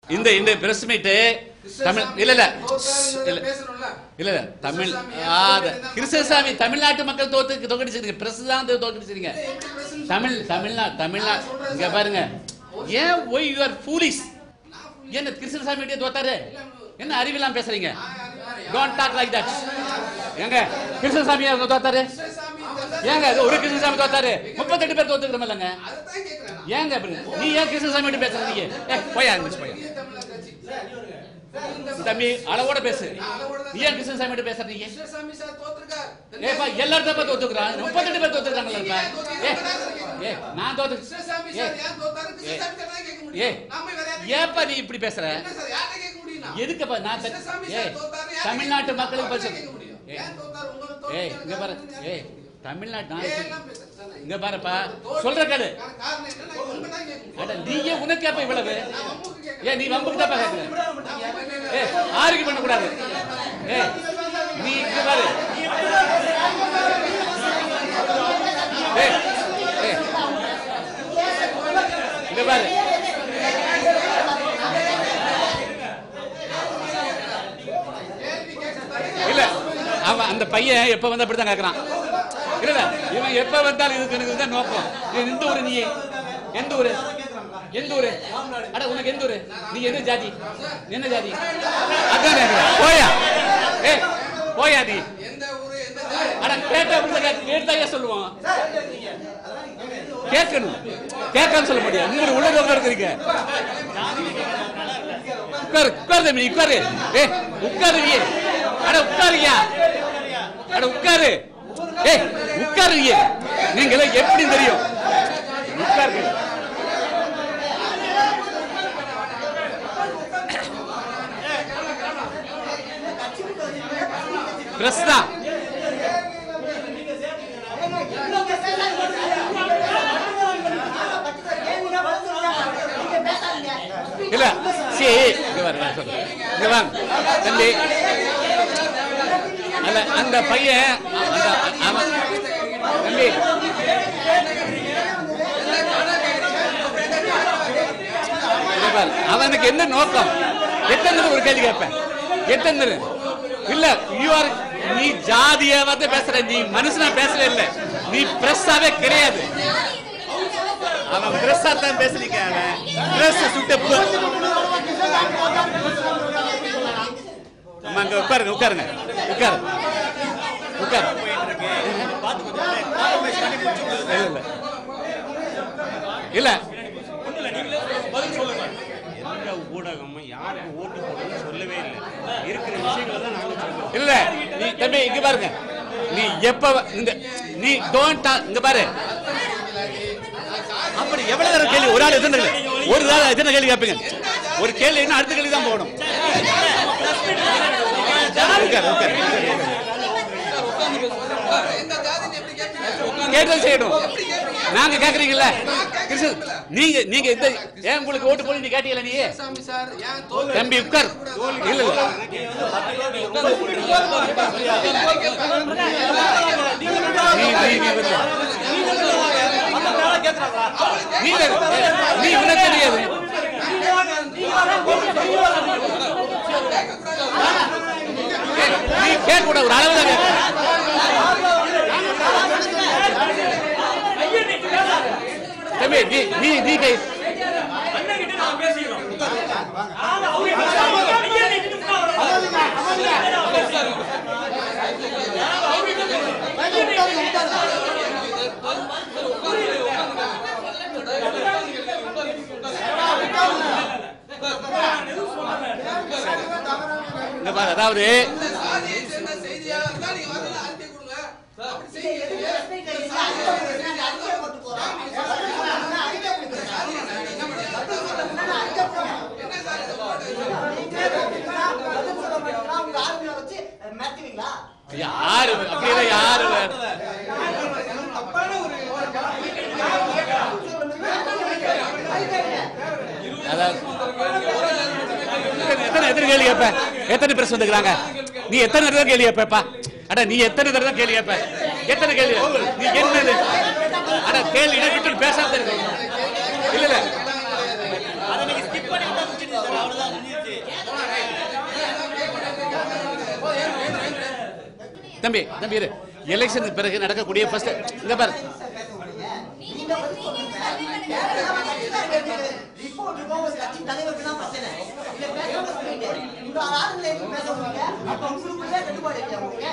இந்த இந்த press meet Tamil இல்ல இல்ல இல்ல பேசணும்ல இல்ல இல்ல தமிழ் கிருஷ்ணசாமி ஆ, ஏன் அது- தோத்துட்டு கிருஷ்ணசாமி தமிழ்நாட்டு மக்கள் தோத்து தோக்கடிச்சிருக்கீங்க பிரஸ் தான் தோக்கடிச்சிருக்கீங்க எப்படி பேசணும்னு தமிழ் தமிழ்நாடு தமிழ்நாடு இங்க பாருங்க ஏன் ஒய் யூ ஆர் ஃபூலிஷ் என்ன கிருஷ்ணசாமி கிட்டே தோத்தாரு என்ன அறிவிலாம் பேசுறீங்க டோன்ட் டாக் லைக் தட் ஏங்க கிருஷ்ணசாமி அவங்க தோத்தாரு கிருஷ்ணசாமி தந்தா- ஏங்க இது ஒரு கிருஷ்ணசாமி தோத்தாரு முப்பத்தெட்டு பேர் தோத்துக்கிறோம்லங்க அதைத்தான் கேட்கிறேன் நான். ஏங்க அப்படி நீ ஏன் கிருஷ்ணசாமி கிட்ட பேசுற நீங்க ஏ போயா இருந்துச்சு போயா புதிய தமிழர் கட்சி. தம்பி அளவோட பேசு அளவோட தான் நீ ஏன் கிருஷ்ணசாமி கிட்ட பேசுற நீங்க கிருஷ்ணசாமி சார் தோத்துருக்கார். ஏப்பா எல்லாரும் தான் தோத்துக்கிறான் முப்பத்தெட்டு பேர் தோத்துக்கிறாங்கல்ல இப்ப ஏ ஏ நான் தோத்து கிருஷ்ணசாமி ஏ சார் ஏன் தோத்தாரு? கிருஷ்ணசாமி சார் தான் கேட்க முடியும். ஏ நாம வேற யார்கிட்ட ஏப்பா நீ இப்படி பேசுற என்ன சார், யார்கிட்ட கேட்க முடியும் நான்? எதுக்குப்பா நான் த- கிருஷ்ணசாமி ஏ சார் தோத்தாரு, யார்கிட்ட தமிழ்நாட்டு கேட்க மக்களுக்கு முடியும்? பதில் கேட்க சொல்லு முடியும். ஏ ஏன் தோத்தாரு? உங்களுக்கு ஏய் தோத்தாரு, இங்க பாரு யார்கிட்ட ஏய் கேட்க முடியும்? தமிழ்நாட்டு ஏன் நான் எல்லாம் பேசுறேன் சார் நான்? இங்க பாருப்பா தோத்து- சொல்ற கேளு காரணம் என்னன்னா, இவங்க தான் கேட்க முடியும். அட நீங்க உனக்கு அப்ப இவ்வளவு நான் வம்புக்கு கேட்கிறேன். ஏ நீ வம்புக்கு தான் கேக்குற நான் வம்புக்கு கேட்கிறேன். ஏ ஆர்கியூ பண்ண கூடாது ஏ நீ இங்க பாரு ஏய் ஏய் இங்க பாரு இல்ல அவன் அந்த பையன் எப்ப வந்து அப்படித்தான் கேக்குறான் இல்ல இல்ல இவன் எப்ப வந்தாலும் இதுக்கு எனக்கு தான் நோக்கம் இது எந்த ஊரு நீ எந்த ஊரு எந்த ஊரு அட உனக்கு எந்த ஊரு நீ எந்த ஜாதி என்ன ஜாதி அதான் கேக்குறேன். போயா ஏ போயா நீ எந்த ஊரு, எந்த ஜாதி? அட கேட்ட அப்படி கேட்டாயே சொல்லுவோம் கேட்கணும் கேட்காம சொல்ல முடியாது உங்களுக்கு உள்ள உட்கார இருக்கிறீங்க உட்காரு உட்காரு தம்பி உட்காரு ஏ உட்காரு நீ அட உட்காருயா அட உட்காரு ஏ உட்காரு நீ நீங்க எல்லாம் எப்படி தெரியும் உட்காருங்க பிரஸ் தான் இல்ல சரி இங்க வாங்க நான் சொல்றேன். இங்க வாங்க தம்பி அல்ல அந்த பையன் அந்த அவன் தம்பி இங்க பாரு, அவனுக்கு என்ன நோக்கம் எத்தனை தடவை ஒரு கேள்வி கேட்பேன் எத்தனை தடவை? இல்ல யூ ஆர் நீ ஜாதியா வந்து பேசுற நீ மனுஷனா பேசல இல்ல நீ பிரஸ்ஸாவே கிடையாது அவன் பிரஸ்ஸா தான் பேசுறீங்க அவன் பிரஸ் சுட்ட பு- அம்மா அங்க உட்காருங்க உட்காருங்க உட்காரு உட்காரு இல்ல இல்ல எந்த ஊடகமும் யாருக்கு ஓட்டு போடணும்னு சொல்லவே இல்லை இருக்கிற விஷயங்களை தான் நாங்கள் சொல்றோம் இல்ல நீ தம்பி இங்க பாருங்க நீ எப்ப வ- இந்த நீ டோன்ட் இங்க பாரு அப்படி எவ்வளவு நேரம் கேள்வி ஒரு ஆள் எத்தனை கேள்வி? ஒரு ஆள் எத்தனை கேள்வி கேட்பீங்க ஒரு கேள்வி இன்னும் அடுத்த கேள்வி தான் போகணும் உட்காரு, உட்காரு, உட்காரு. எந்த ஜாதின்னு எப்படி கேட்பீங்க? கேட்டல் செய்யணும் நாங்க கேக்குறீங்கல்ல கிருஷ்ணன் நீங்க நீங்க இந்த ஏன் உங்களுக்கு ஓட்டு போய் நீ கேட்டீங்களா நீ சாமி சார் ஏன் தோல்வி தம்பி உட்கார் இல்ல இல்ல நீ நீ நீ வந்து. நீ வேற. நீ உனக்கு தெரியாது ஏய், நீ கேட்க கூட ஒரு அளவு தான் கேட்க தம்பி நீ நீ நீ கை இந்த பாரு, அதாவது இந்த சாதியை சேர்ந்த செய்தியாளர் தான் நீங்க வரல அறிக்கை கொடுங்க அப்படி செய்யலையே. யாரு அப்படியே யாரு அதாவது எத்தனை எத்தனை கேள்வி கேட்ப எத்தனை பேர் வந்துக்கிறாங்க நீ எத்தனை தடவை கேள்வி கேட்பப்பா அட நீ எத்தனை தடவை கேள்வி கேட்ப எத்தனை கேள்வி நீ என்னது அட கேள்வி விட்டு பேசாம இருக்கு இல்ல இல்ல அதை நீங்க ஸ்கிப் பண்ணி விட்டா முடிச்சிடுங்க சார் அவ்வளவுதான் தம்பி தம்பி இரு எலெக்ஷனுக்கு பிறகு நடக்கக்கூடிய ஃபர்ஸ்ட் இங்க பாரு நீங்க பதில் சொல்லுங்க. ரிப்போர்ட் இருக்கும், ஒரு கட்சி தலைவருக்கு தான் பிரச்சனை. இல்ல பேசாம சொல்லிட்டு, இந்த ஆளுங்களை எப்படி பேச முடியுங்க? அப்ப உங்களுக்குள்ளே கட்டுப்பாடு இல்லையா உங்களுக்கு?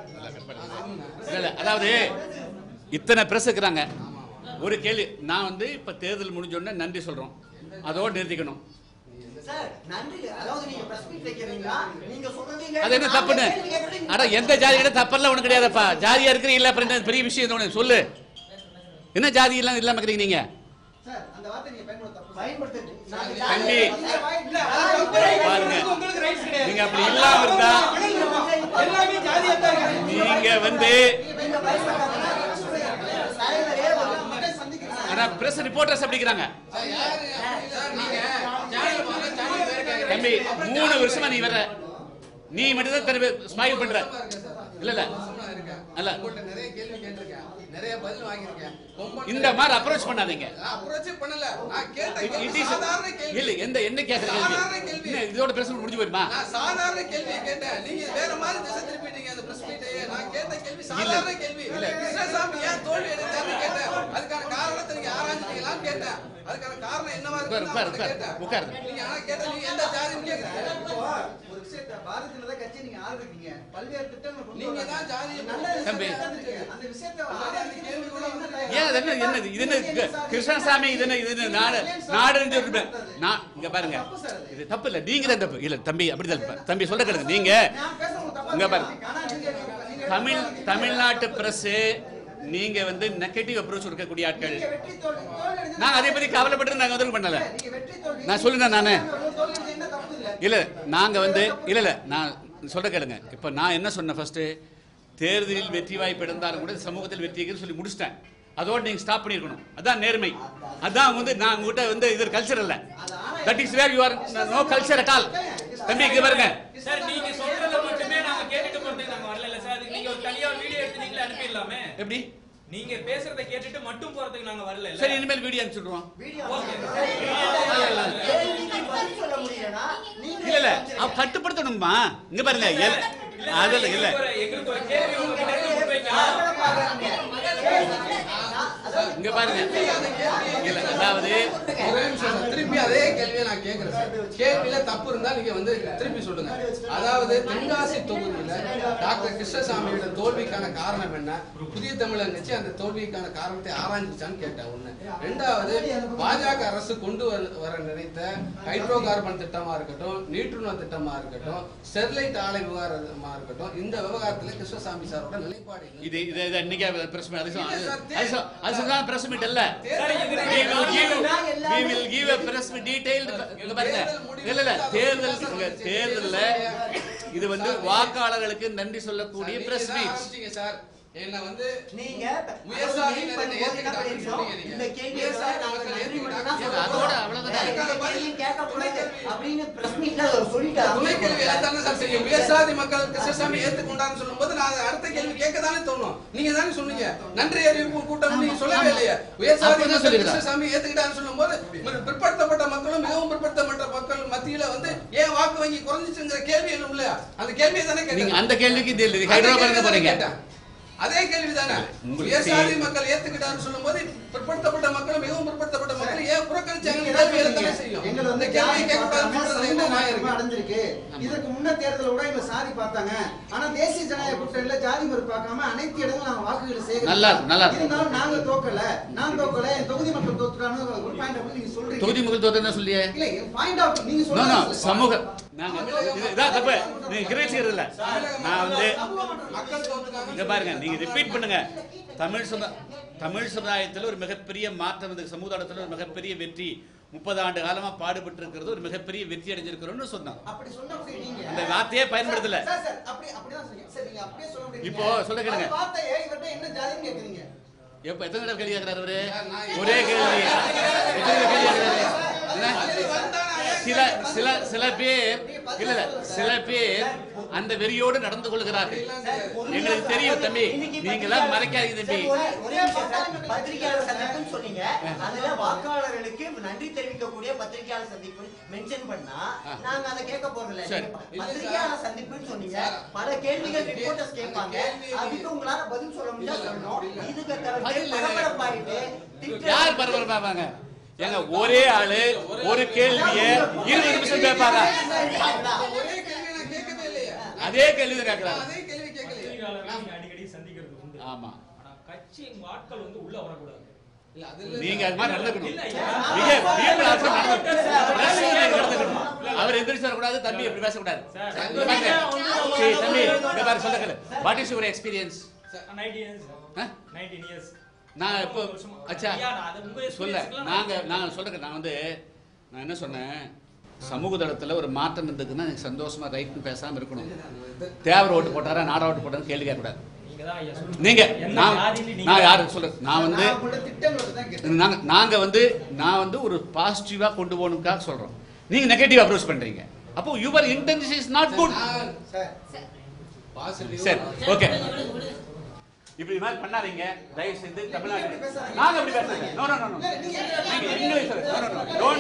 இல்ல, இல்ல, அதாவது இத்தனை பிரஸ் இருக்கிறாங்க ஒரு கேள்வி நான் வந்து இப்ப தேர்தல் முடிஞ்ச உடனே நன்றி சொல்றோம் அதோட நிறுத்திக்கணும் சார், நன்றி. அதாவது நீங்க press meet வைக்கிறீங்களா? நீங்க சொல்றீங்க. அது என்ன நாங்க தப்புன்னு கேள்வி கேட்கறீங்க. அட எந்த ஜாதி கிட்ட தப்பெல்லாம் ஒண்ணு கிடையாதுப்பா ஜாதியா இருக்கிறீங்க இல்ல அப்புறம் என்ன பெரிய விஷயம் இது ஒண்ணு சொல்லு என்ன ஜாதி எல்லாம் இல்லாம இருக்கிறீங்க நீங்க சார் அந்த வார்த்தை நீங்க பயன்படுத்த தப்பு பயன்படுத்துறது. நாங்க தம்பி. இல்ல, பாருங்க. உங்களுக்கு rights கிடையாது. நீங்க அப்படி இல்லாம இருந்தா எல்லாமே ஜாதியா தான் இருக்கு. நீங்க வந்து நீங்க பயன்படுத்தாதீங்க. தலைவரே வந்து மக்கள் சந்திக்கிறேன் ஆனா பிரஸ் ரிப்போர்ட்டர்ஸ் அப்படிங்கிறாங்க சார், யாரு? சார், நீங்க channel வாங்க, channel பேர் கேக்குறீங்க. தம்பி மூணு வருஷமா நீ வர்ற நீ மட்டும் தான் திரும்ப ஸ்மைல் பண்ற இல்ல இல்ல சும்மா இருக்கேன். அல்ல. உங்கள்ட்ட நிறைய கேள்வி கேட்டிருக்கேன். நிறைய பதில் வாங்கியிருக்கேன். கொம்பன் இந்த மாதிரி அப்ரோச் பண்ணாதீங்க நான் approach ஏ பண்ணல. நான் கேட்ட It- கேள்வி it is- சாதாரண கேள்வி. இல்ல எந்த என்ன கேக்குற சாதாரண கேள்வி கேள்வி. என்ன, இதோட பிரச்சனை முடிஞ்சு போயிருமா நான் சாதாரண கேள்வியை கேட்டேன். நீங்க வேற மாதிரி திசை திருப்பிட்டீங்க அந்த press meet ஐயே. நான் கேட்ட கேள்வி சாதாரண கேள்வி. கிருஷ்ணசாமி ஏன் தோல்வி அடைந்தார்னு கேட்டேன். அதுக்கான காரணத்தை நீங்க ஆராய்ஞ்சிட்டீங்களான்னு கேட்டேன். அதுக்கான காரணம் என்னவா உட்காரு, இருக்குன்னு உட்காரு, நான் உட்காரு, கேட்டேன். உட்காரு. நீங்க ஆனா கேட்ட நீங்க எந்த ஜாதின்னு கேக்குறீங்க. இப்போ ஒரு விஷயத்தை பாரதிய ஜனதா கட்சி நீங்க ஆதரிக்கீங்க பல்வேறு திட்டங்கள் கொண்டு நீங்க வராங்க. தான் ஜாதியை நல்ல தம்பி. விஷயத்தை தந்திருக்கீங்க. அந்த விஷயத்தை ஆதரிக்க கேள்வி கூட என்ன ஏன் அது என்ன என்னது இது என்ன இது? கிருஷ்ணசாமி இது என்ன இது என்ன நாடு நாடுன்னு சொல்லிருப்பேன் நான் இங்க பாருங்க இது தப்பு இல்ல நீங்க தான் தப்பு இல்ல தம்பி அப்படிதான் தப்பு. தம்பி சொல்ல கேளுங்க நீங்க நான் பேசுறது தப்பா இங்க பாரு. இருக்கு. ஆனா நீங்க நீங்க தமிழ் தமிழ்நாட்டு பிரஸ் நீங்க வந்து நெகட்டிவ் அப்ரோச் இருக்கக்கூடிய ஆட்கள் நீங்க வெற்றி தோல்வி தோல்வி அடைஞ்சது- நான் அதை பத்தி கவலைப்பட்டு நாங்க வந்து பண்ணல நீங்க வெற்றி தோல்வி நான் சொல்லுறேன் நானு தோல்வி அடைஞ்சது என்ன தப்பு இல்ல இல்ல நாங்க வந்து இல்ல இல்ல நான் சொல்ற கேளுங்க இப்ப நான் என்ன சொன்னேன் ஃபர்ஸ்ட் தேர்தலில் வெற்றி வாய்ப்பு இருந்தாலும் கூட சமூகத்தில் வெற்றி சொல்லி முடிச்சிட்டேன் அதோட நீங்க ஸ்டாப் பண்ணிருக்கணும் அதான் நேர்மை அதான் வந்து நான் உங்ககிட்ட வந்து இது கல்ச்சர் இல்ல that is where you are no culture at all தம்பி இங்க பாருங்க சார் நீங்க சொல்றத மட்டுமே நாங்க கேட்டுட்டு போறதுக்கு நாங்க வரல சார் அதுக்கு நீங்க ஒரு தனியா ஒரு வீடியோ எடுத்து நீங்களே அனுப்பிடலாமே எப்படி நீங்க பேசுறத கேட்டுட்டு மட்டும் போறதுக்கு நாங்க வரல சரி இனிமேல் வீடியோ அனுப்பிச்சுடுவோம் வீடியோ ஓகே கேள்விக்கு பதில் சொல்ல முடியலனா நீங்க இல்ல இல்ல அவ கட்டுப்படுத்தணுமா இங்க பாருங்க எல்- அதுல இல்ல எங்களுக்கு ஒரு கேள்வி உங்ககிட்ட இருந்து முன்வைக்கலாம் இங்க பாருங்க இல்ல அதாவது ஒரே நிமிஷம் சார். திருப்பி அதே கேள்வியை நான் கேட்கிறேன் சார். கேள்வியில தப்பு இருந்தா நீங்க வந்து திருப்பி சொல்லுங்க அதாவது தென்காசி தொகுதியில டாக்டர் கிருஷ்ணசாமியோட தோல்விக்கான காரணம் என்ன புதிய தமிழர் கட்சி அந்த தோல்விக்கான காரணத்தை ஆராய்ஞ்சிச்சான்னு கேட்டேன் ஒண்ணு ரெண்டாவது பாஜக அரசு கொண்டு வர- வர நினைத்த ஹைட்ரோ கார்பன் திட்டமா இருக்கட்டும் நீட்டுணர்வு திட்டமா இருக்கட்டும் ஸ்டெர்லைட் ஆலை விவகாரமா இருக்கட்டும் இந்த விவகாரத்துல கிருஷ்ணசாமி சாரோட நிலைப்பாடு என்ன? இது இது இது இன்னைக்கு பிரஸ் மீட் அது சொ- இல்ல சார், அது சொ- அது சொன்னா பிரஸ் மீட் இல்ல சார் இது we will give we will give a press detailed இங்க பாருங்க இல்ல இல்ல தேர்தல் இங்க தேர்தல்ல இது வந்து வாக்காளர்களுக்கு நன்றி சொல்லக்கூடிய சார், பிரஸ் நீங்க தான் மீட் ஆரம்பிச்சீங்க சார் என்ன வந்து நீங்க உயர்சாதி meet நேரத்தை பண்ணும்போது என்ன ஏத்துக்கிட்டாங்கன்னு பண்ணிருக்கோம்? சொன்னீங்க இந்த நீங்க. கேள்வியை உயர்சாதி நாங்க மக்கள் நன்றி மட்டும் தான் ஏத்துக்கிட்டாங்க. சொல்ல அதோட போறோம். அவ்வளவுதான். வேற எந்த கேள்வியும் கேட்கக்கூடாது அப்படின்னு press meet ல அவர் சொல்லிட்டாரு. துணை கேள்வி தானே சார் செய்யும் உயர்சாதி மக்கள் கிருஷ்ணசாமி ஏத்துக்கொண்டான்னு சொல்லும்போது நான் அதை அடுத்த கேள்வி கேட்க தானே தோணும் நீங்க தானே சொன்னீங்க நன்றி அறிவிப்பு கூட்டம் நீங்க சொல்லவே இல்லையா உயர்சாதி அப்பதான் மக்கள் சொல்லிருக்கா. கிருஷ்ணசாமி ஏத்துக்கிட்டான்னு சொல்லும்போது ஒரு பிற்படுத்தப்பட்ட மக்களும் மிகவும் பிற்படுத்தப்பட்ட மக்கள் மத்தியில வந்து ஏன் வாக்கு வங்கி குறைஞ்சிச்சுங்கிற கேள்வி என்ன இல்லையா அந்த கேள்வியை தானே நீங்க கேட்டேன் அந்த கேள்விக்கு இது இல்லை. அதே ஹைதராபாத் கேள்வி தானே போறீங்க கேட்டேன். அதே கேள்வி தானே உங்களுக்கு உயர்சாதி சரி. மக்கள் ஏத்துக்கிட்டான்னு சொல்லும்போது பிற்படுத்தப்பட்ட மக்கள் மிகவும் பிற்படுத்தப்பட்ட மக்கள் ஏன் புறக்கணிச்சாங்க கேள்வி தானே செய்யும் எங்களை அந்த வந்து கேள்வியை ஜாதி கேட்கக்கூடாதுன்னு பார்க்காம சொல்றது என்ன சமூக நியாயம் மாற்றமா இருக்கு அடைஞ்சிருக்கு இதற்கு முன்ன தேர்தல கூட எங்களை சாதி பார்த்தாங்க ஆனா தேசிய ஜனநாயக கூட்டணியில ஜாதி மறு பார்க்காம அனைத்து இடங்களும் நாங்க வாக்குகளை சேகரிச்சோம். நல்லா இருக்கு, நல்லா இருக்கு. இருந்தாலும் நாங்க தோக்கல நான் தோக்கல என் தொகுதி மக்கள் தோத்துட்டான்னு ஒரு பாயிண்ட் ஆஃப் நீங்க சொல்றீங்க தொகுதி மக்கள் தோத்த சொல்லியே இல்ல பாயிண்ட் ஆஃப் நீங்க நோ நோ சொல்றது சமூக நாங்க இது- இதான் தப்பு நீங்க கிரேசியர் இல்ல நான் வந்து மக்கள் தோத்துட்டாங்க இங்க பாருங்க நீங்க ரிப்பீட் பண்ணுங்க தமிழ் சமுதா தமிழ் சமுதாயத்தில் ஒரு மிகப்பெரிய மாற்றம் இந்த சமுதாயத்தில் ஒரு மிகப்பெரிய வெற்றி முப்பது ஆண்டு காலமா பாடுபட்டு இருக்கிறது ஒரு மிகப்பெரிய வெற்றி அடைஞ்சிருக்கிறோம்னு சொன்னாங்க அப்படி சொன்ன நீங்க அந்த வார்த்தையே பயன்படுத்தல சார் சார் அப்படி அப்படிதான் சொல்லுங்க சார் நீங்க அப்படியே சொல்ல முடியும் இப்போ சொல்ல கேளுங்க. வார்த்தையை இவர்ட்ட என்ன ஜாதின்னு கேக்குறீங்க எப்ப எத்தனை தடவை கேள்வி கேட்கிறாரு அவரு ஒரே கேள்வி எத்தனை தடவை கேள்வி கேட்கிறாரு என்ன? அது வந்தானே சில சில சில பேர் இல்ல இல்ல சில பேர் அந்த வெறியோடு நடந்து கொள்கிறார்கள் எங்களுக்கு தெரியும் தம்பி நீங்க எல்லாம் மறைக்காதீங்க தம்பி சரி, ஒரே- ஒரே நிமிஷம் சார். பத்திரிகையாளர் சந்திப்புன்னு சொன்னீங்க அதுல வாக்காளர்களுக்கு நன்றி தெரிவிக்கக்கூடிய பத்திரிகையாளர் சந்திப்பு மென்ஷன் பண்ணா நாங்க அதை கேட்க போறதில்ல சரி. நீங்க பத்திரிகையாளர் சந்திப்புன்னு சொன்னீங்க பல கேள்விகள் ரிப்போர்ட்டர்ஸ் கேட்பாங்க அதுக்கு உங்களால பதில் சொல்ல முடியாது சொல்லணும் இதுக்கு பதில் இல்ல. பரபரப்பாயிட்டு திட்டு- யார் பரபரப்பாங்க ஏங்க ஒரே ஆளு ஒரு கேள்விய இருபது நிமிஷம் கேட்பாங்க ஒரே கேள்வி நான் கேட்கவே இல்லையே அதே கேள்வி தான் கேட்கறாங்க அதே கேள்வி கேட்கலையே பத்திரிகையாளர்களை நீங்க அடிக்கடி சந்திக்கிறது உண்டு ஆமா ஆனா கட்சி உங்க ஆட்கள் வந்து உள்ள வரக்கூடாது இல்ல அது இல்ல நீங்க அது மாதிரி நடந்துக்கணும் இல்ல ஐயா. மிக people also நடந்துக்கணும். Press மாதிரி நடந்துக்கணும். அவர் எந்திரிச்சு வரக்கூடாது தம்பி இப்படி பேசக்கூடாது இங்க பாருங்க. சரி, தம்பி இங்க பாரு சொல்லுங்க what is your experience 19 years. ஆ? 19 years. நான் இப்போ அச்சா ஐயா, நான் அது உங்க சொல்ல experience க்குலாம் நாங்க நான் சொல்றேன் நான் வந்து நான் என்ன சொன்னேன் சமூக தளத்துல ஒரு மாற்றம் இருந்ததுன்னா எனக்கு சந்தோஷமா ரைட்னு பேசாம இருக்கணும் தேவர் ஓட்டு போட்டாரா நாடா ஓட்டு போட்டாரா கேள்வி கேட்கக்கூடாது நீங்க தான் ஐயா சொல்லுங்க. நீங்க எந்த நான் ஜாதியில நீங்க நான் யாரு சொல்றேன் நான் வந்து நான் உங்களோட திட்டங்களை தான் கேட்டேன் நாங்க நாங்க வந்து நான் வந்து ஒரு பாசிட்டிவா கொண்டு போகணுக்காக சொல்றோம் நீங்க நெகட்டிவ் அப்ரோச் பண்றீங்க அப்போ your intention is not good sir positive சரி ஓகே இப்படி மாதிரி பண்ணாதீங்க தயவு செய்து தமிழ்நாடு நாங்க அப்படி பேசுறீங்க நோ நோ நோ நோ நீங்க English no no no don't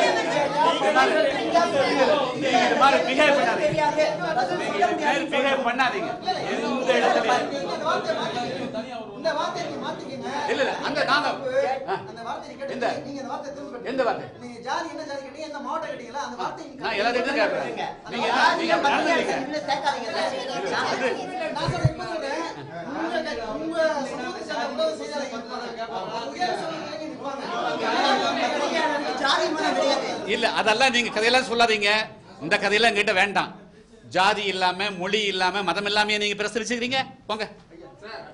நீங்க இது மாதிரி பிஹேவ் பண்ணாதீங்க தெரியாது பதில் நீங்க சொல்ல இது மாதிரி முடியாது பிஹேவ் பண்ணாதீங்க எந்த இடத்துலயும் இந்த வார்த்தையை மாத்திக்கங்க. இந்த வார்த்தையை நீங்க மாத்திக்கங்க. இல்ல இல்ல அங்க நாங்க ஆ. அந்த வார்த்தையை கேட்டு எந்த? நீங்க இந்த வார்த்தையை திரும்ப கேட்டீங்க. எந்த வார்த்தை? நீங்க ஜாதி என்ன ஜாதி கேட்டீங்க எந்த மாவட்டம் கேட்டீங்களா அந்த வார்த்தையை நீங்க நான் எல்லாத்தையும் கேட்கறேன் நீங்க என்ன- நீங்க நீங்க பத்திரிகையாளர் நடந்துட்டீங்க சந்திப்புல சேர்க்காதீங்க சார். நான் நான் சொல்றேன், இப்ப சொல்றேன். உங்க க- உங்க சமூகத்தை சேர்ந்த உழவு தொழிலாளிகள் இருப்பாங்க. உயர் சமூகத்திலே நிற்பாங்க. பத்திரிகையாளருக்கு ஜாதி மதம் கிடையாது இல்ல அதெல்லாம் நீங்க கதையெல்லாம் சொல்லாதீங்க இந்த கதையெல்லாம் என்கிட்ட வேண்டாம் ஜாதி இல்லாம மொழி இல்லாம மதம் இல்லாம நீங்க பிரசரிச்சுக்கிறீங்க போங்க